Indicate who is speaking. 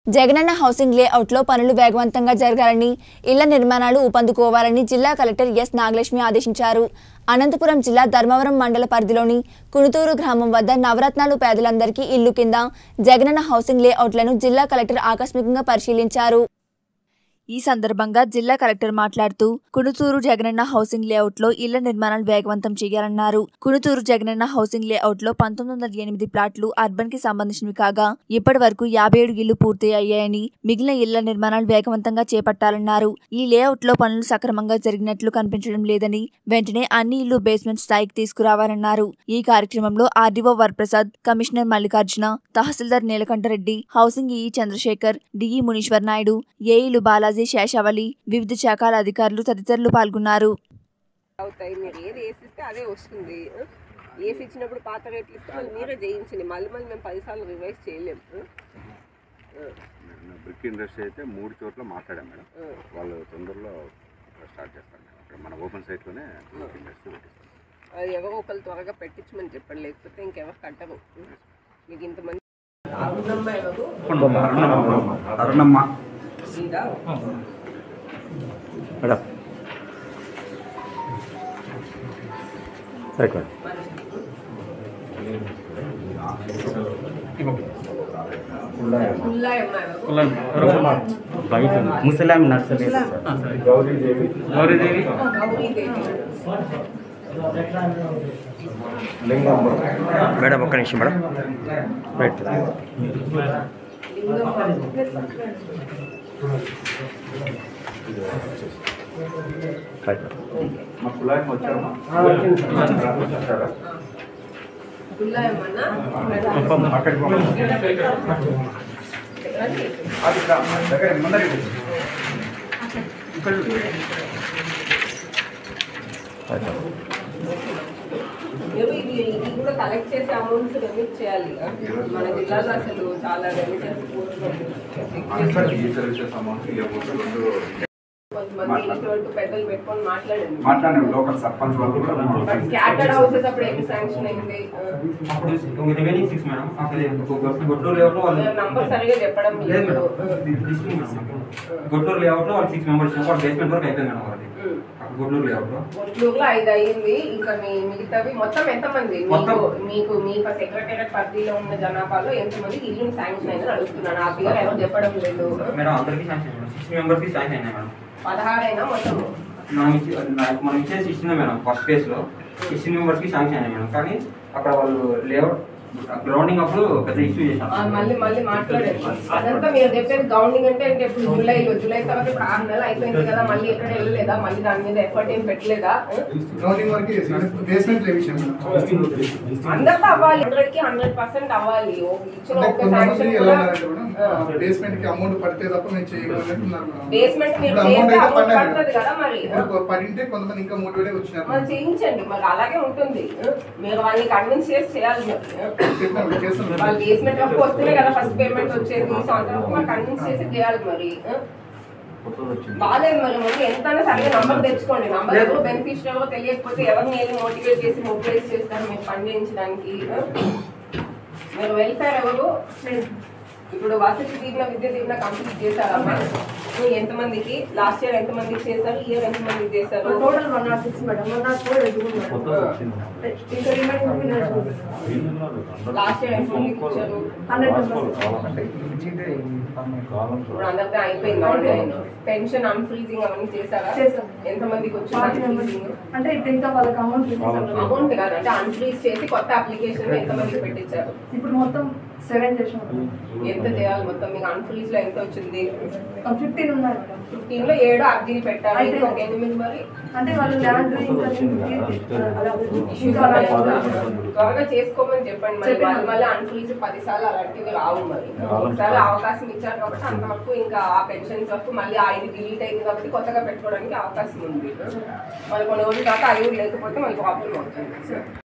Speaker 1: Jagananna housing లేఅవుట్లో పనులు వేగవంతంగా జరగాలని ఇళ్ల నిర్మాణాలు ఊపందుకోవాలని జిల్లా కలెక్టర్ ఎస్ నాగలక్ష్మి ఆదేశించారు అనంతపురం జిల్లా ధర్మవరం మండల పరిధిలోని కునుతూరు గ్రామం వద్ద నవరత్నాలు పేదలందరికీ ఇల్లు కింద జగనన్న హౌసింగ్ లేఅవుట్లను జిల్లా కలెక్టర్ ఆకస్మికంగా పరిశీలించారు ఈ సందర్భంగా జిల్లా కలెక్టర్ మాట్లాడుతూ కునుతూరు జగనన్న హౌసింగ్ లేఅవుట్ లో ఇళ్ల నిర్మాణాలు వేగవంతం చేయాలన్నారు కునుతూరు జగనన్న హౌసింగ్ లేఅవుట్ లో పంతొమ్మిది వందల ఎనిమిది ప్లాట్లు అర్బన్ కి సంబంధించినవి కాగా ఇప్పటి వరకు యాభై ఏడు ఇళ్లు పూర్తి అయ్యాయని మిగిలిన ఇళ్ల నిర్మాణాలు వేగవంతంగా చేపట్టాలన్నారు ఈ లేఅవుట్ లో పనులు సక్రమంగా జరిగినట్లు కనిపించడం లేదని వెంటనే అన్ని ఇళ్లు బేస్మెంట్ స్థాయికి తీసుకురావాలన్నారు ఈ కార్యక్రమంలో RDO Varaprasad commissioner Mallikarjuna tahsildar Neelakanta Reddy housing E Chandrasekhar DE Muneeshwar Naidu ఏఈలు బాలాజీ శేషావళి వివిధ శాఖల అధికారులు తదితరులు పాల్గొన్నారు
Speaker 2: అవుతాయి మీరు ఏది వేసిస్తే అదే వస్తుంది ఏసి ఇచ్చినప్పుడు పాత రేట్లు ఇస్తే మళ్ళీ మీరే చేయించండి మళ్ళీ మళ్ళీ మేము పదిసార్లు రివైజ్ చేయలేము
Speaker 3: బ్రిక్ ఇండస్ట్రీ అయితే మూడు చోట్ల మాట్లాడాం మేడం వాళ్ళు తొందరలో స్టార్ట్ చేస్తారు మేడం అక్కడ మన ఓపెన్ సైట్లోనే బ్రిక్ ఇండస్ట్రీ పెట్టిస్తాం
Speaker 2: అది ఎవరో ఒకరు త్వరగా పెట్టించమని చెప్పండి లేకపోతే ఇంకెవరు కట్టరు మీకు ఇంతమంది అరుణమ్మ ఎవరు
Speaker 4: అరుణమ్మ
Speaker 2: ఈడ
Speaker 4: మేడం రైట్ మేడం
Speaker 2: పుల్లాయమ్మ ఎవరు
Speaker 4: ముసలాం నర్సరీ
Speaker 5: గౌరీదేవి
Speaker 2: గౌరీదేవి
Speaker 5: లింగమ్మ
Speaker 4: మేడం ఒక్క నిమిషం మేడం రైట్ రైట్ మేడం
Speaker 5: మా కులాయం వచ్చామా వచ్చారా
Speaker 2: పుల్లాయమ్మనా
Speaker 5: అక్కడికి పంపించండి. అది ఇక్కడ దగ్గర ముందరికి ఇక్కడ
Speaker 4: రైట్ మేడం
Speaker 2: మీరు ఇది ఇది కూడా కలెక్ట్ చేసే అమౌంట్స్ రెమిట్ చేయాలి మన జిల్లాలో అసలు చాలా రెమిటెన్స్
Speaker 5: అక్కడ ఈ సర్వీసెస్ అమౌంట్ ఇవ్వకూడదు
Speaker 2: కొంతమంది ఇటువంటి పెద్దలు పెట్టుకొని మాట్లాడండి
Speaker 5: మాట్లాడాము లోకల్ సర్పంచ్ వాళ్ళు కూడా
Speaker 2: బట్ స్కాటర్డ్ హౌసెస్ అప్పుడు ఎన్ని శాంక్షన్ అయింది
Speaker 6: అప్పుడు రిమైనింగ్ సిక్స్ మేడం అసలు గుంటూరు లేఅవుట్ లో వాళ్ళు
Speaker 2: నంబర్ సరిగా చెప్పడం
Speaker 6: లేదు
Speaker 2: లేదు
Speaker 6: madam district madam Guntur layout లో వాళ్ళు సిక్స్ మెంబర్స్ వాళ్ళు బేస్మెంట్ వరకు అయిపోయింది మేడం వాళ్ళది అక్కడ గుంటూరు లేఅవుట్ లో
Speaker 2: గుంటూరులో ఐదు అయ్యింది ఇంకా మీ మిగతావి మొత్తం ఎంతమంది మీకు
Speaker 6: మొత్తం.
Speaker 2: మీకు మీకు సెక్రటేరియట్ పరిధిలో ఉన్న జనాభాలో ఎంతమంది ఇల్లు శాంక్షన్ అయిందని అడుగుతున్నాను ఆ ఫిగర్ ఎవరు చెప్పడం లేదు
Speaker 6: మేడం అందరికీ శాంక్షన్ మేడం సిక్స్ మెంబర్స్ కి శాంక్షన్ అయినాయి మేడం
Speaker 2: పదహారైనా మొత్తం
Speaker 6: మనం ఇచ్చి నాకు మనం ఇచ్చే సిక్స్టీన్ మేడం ఫస్ట్ ఫేజ్ లో సిక్స్టీన్ మెంబర్స్ కి శాంక్షన్ అయినాయి మేడం కానీ అక్కడ వాళ్ళు లేఅవుట్ గ్రౌండింగ్ అప్పుడు పెద్ద ఇష్యూ
Speaker 2: ఆ,
Speaker 6: చేశాం
Speaker 2: మళ్ళీ మళ్ళీ మాట్లాడండి అదంతా మీరు చెప్పేది గౌండింగ్ అంటే అంటే ఇప్పుడు జూలైలో జూలై తర్వాత ఇప్పుడు ఆరు నెలలు అయిపోయింది కదా మళ్ళీ ఎక్కడ వెళ్ళలేదా మళ్ళీ దాని మీద ఎఫర్ట్ ఏం పెట్టలేదా
Speaker 7: గ్రౌండింగ్ వరకు చేసినాడు బేస్మెంట్ రివిజన్
Speaker 2: అందరితో అవ్వాలి హండ్రెడ్ కి హండ్రెడ్ పర్సెంట్ అవ్వాలి ఓ- ఇచ్చిన
Speaker 7: అంటే
Speaker 2: ఒక
Speaker 7: కొంతమంది
Speaker 2: శాంక్షన్
Speaker 7: ఎలా
Speaker 2: కూడా
Speaker 7: ఉన్నారంటే మేడం బేస్మెంట్ కి అమౌంట్ పడితే తప్ప మేము చేయగలుగుతున్నారు మేడం
Speaker 2: బేస్మెంట్ మీరు
Speaker 7: ఇప్పుడు అమౌంట్
Speaker 2: చేస్తే
Speaker 7: అయితే
Speaker 2: అమౌంట్
Speaker 7: పడినాయి
Speaker 2: పడుతుంది కదా మరి
Speaker 7: ఇప్పుడు పడింటే కొంతమంది ఇంకా మోటివేట్ వచ్చినారు
Speaker 2: మరి చేయించండి మరి అలాగే ఉంటుంది మీరు వాళ్ళని కన్విన్స్ చేసి చేయాలి మరి
Speaker 7: చెప్పాము చేస్తున్నాం
Speaker 2: వాళ్ళు బేస్మెంట్ వరకు వస్తేనే కదా ఫస్ట్ పేమెంట్ వచ్చేది సో అంతవరకు మరి కన్విన్స్ చేసి చేయాలి మరి బాగాలేదు మరి ముందు ఎంత సరిగ్గా నంబర్ తెచ్చుకోండి నంబర్ ఎవరు బెనిఫిషియల్ ఎవరో తెలియకపోతే ఎవరిని ఏది మోటివేట్ చేసి మోటివేట్ చేస్తారు మీరు పని చేయించడానికి మీరు వెళ్తారు ఎవరు ఇప్పుడు వసతి దీవెన విద్య దీవెన కంప్లీట్ చేశారా మీరు ఎంతమందికి లాస్ట్ ఇయర్ ఎంతమందికి చేశారు ఈ ఇయర్ ఎంతమందికి చేశారు
Speaker 8: total one nought six madam one nought four ఎదుగు మేడం ఇంకా రిమైనింగ్
Speaker 2: లాస్ట్ ఇయర్ ఎంతమందికి ఇచ్చారు
Speaker 8: హండ్రెడ్ మెంబర్స్
Speaker 2: ఇప్పుడు అందరితో అయిపోయింది పెన్షన్ అన్ఫ్రీజింగ్ అవన్నీ చేశారా
Speaker 8: చేశాం.
Speaker 2: ఎంతమందికి వచ్చింది
Speaker 8: ఫార్టీ మెంబర్స్
Speaker 2: అన్ఫ్రీజింగ్
Speaker 8: అంటే ఇప్పుడు ఇంకా వాళ్ళకి అమౌంట్
Speaker 2: అమౌంట్ కాదు అంటే అన్ఫ్రీజ్ చేసి కొత్త అప్లికేషన్ ఎంతమందికి పెట్టించారు
Speaker 8: ఇప్పుడు మొత్తం సెవెన్ చేసాం
Speaker 2: ఎంత చేయాలి మొత్తం మీకు అన్ఫ్రీజ్ లో ఎంత వచ్చింది
Speaker 8: ఫిఫ్టీన్ ఉన్నాయి మేడం
Speaker 2: ఫిఫ్టీన్ లో ఏడు అర్జీలు పెట్టాలి
Speaker 8: అయితే-
Speaker 2: ఇంకొక ఎనిమిది మరి
Speaker 8: అంటే వాళ్ళు ల్యాండ్
Speaker 2: ఇష్యూస్ త్వరగా చేసుకోమని చెప్పండి మరి
Speaker 8: చెప్పినాం.
Speaker 2: మళ్ళీ మళ్ళీ అన్ఫ్రీజ్ పది సార్లు అలాంటివి రావు మరి ఒకసారి అవకాశం ఇచ్చారు కాబట్టి అంతవరకు ఇంకా ఆ పెన్షన్స్ వరకు మళ్ళీ ఆ ఇది డిలీట్ అయింది కాబట్టి కొత్తగా పెట్టుకోవడానికి అవకాశం ఉంది మరి కొన్ని రోజుల దాకా అవి లేకపోతే మళ్ళీ ప్రాబ్లం అవుతుంది